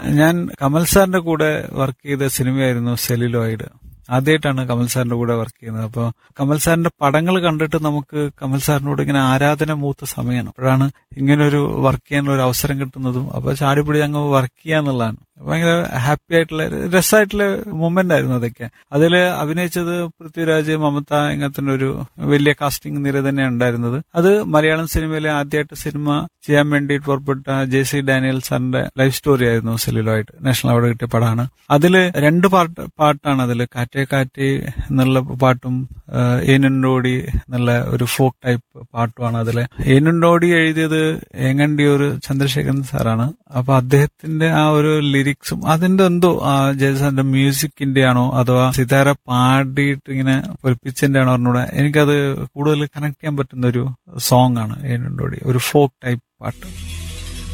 ഞാൻ കമൽ സാറിന്റെ കൂടെ വർക്ക് ചെയ്ത സിനിമയായിരുന്നു സെലിലോയിഡ് ആദ്യമായിട്ടാണ് കമൽ സാറിന്റെ കൂടെ വർക്ക് ചെയ്യുന്നത് അപ്പോൾ കമൽ സാറിന്റെ പടങ്ങൾ കണ്ടിട്ട് നമുക്ക് കമൽ സാറിനോട് ഇങ്ങനെ ആരാധന മൂത്ത സമയമാണ് അപ്പോഴാണ് ഇങ്ങനെ ഒരു വർക്ക് ചെയ്യാനുള്ള ഒരു അവസരം കിട്ടുന്നതും അപ്പൊ ചാടിപ്പിടി അങ്ങ് വർക്ക് ചെയ്യാന്നുള്ളതാണ് ഭയങ്കര ഹാപ്പി ആയിട്ടുള്ള രസമായിട്ടുള്ള മൊമെന്റ് ആയിരുന്നു അതൊക്കെ അതിൽ അഭിനയിച്ചത് പൃഥ്വിരാജ് മമത ഇങ്ങനത്തെ ഒരു വലിയ കാസ്റ്റിംഗ് നിര തന്നെ ഉണ്ടായിരുന്നത് അത് മലയാളം സിനിമയിലെ ആദ്യമായിട്ട് സിനിമ ചെയ്യാൻ വേണ്ടി പുറപ്പെട്ട ജെ സി ഡാനിയൽ സാറിന്റെ ലൈഫ് സ്റ്റോറി ആയിരുന്നു സെല്ലുലായിട്ട് നാഷണൽ അവാർഡ് കിട്ടിയ പടമാണ് അതിൽ രണ്ട് പാട്ട് പാട്ടാണ് അതിൽ കാറ്റേ കാറ്റേ എന്നുള്ള പാട്ടും ഏനുണ്ടോടി എന്നുള്ള ഒരു ഫോക്ക് ടൈപ്പ് പാട്ടുമാണ് അതിൽ ഏനുണ്ടോടി എഴുതിയത് ഏങ്ങണ്ടിയൂർ ചന്ദ്രശേഖരൻ സാറാണ് അപ്പൊ അദ്ദേഹത്തിന്റെ ആ ഒരു ലിറിക്സും അതിന്റെ എന്തോ ആ ജയസാറിന്റെ മ്യൂസിക്കിന്റെ ആണോ അഥവാ സിതാര പാടിയിട്ട് ഇങ്ങനെ പൊലിപ്പിച്ചതിന്റെ ആണോ പറഞ്ഞൂടെ എനിക്കത് കൂടുതൽ കണക്ട് ചെയ്യാൻ പറ്റുന്ന ഒരു സോങ് ആണ് ഏനുണ്ടോടി ഒരു ഫോക്ക് ടൈപ്പ് പാട്ട്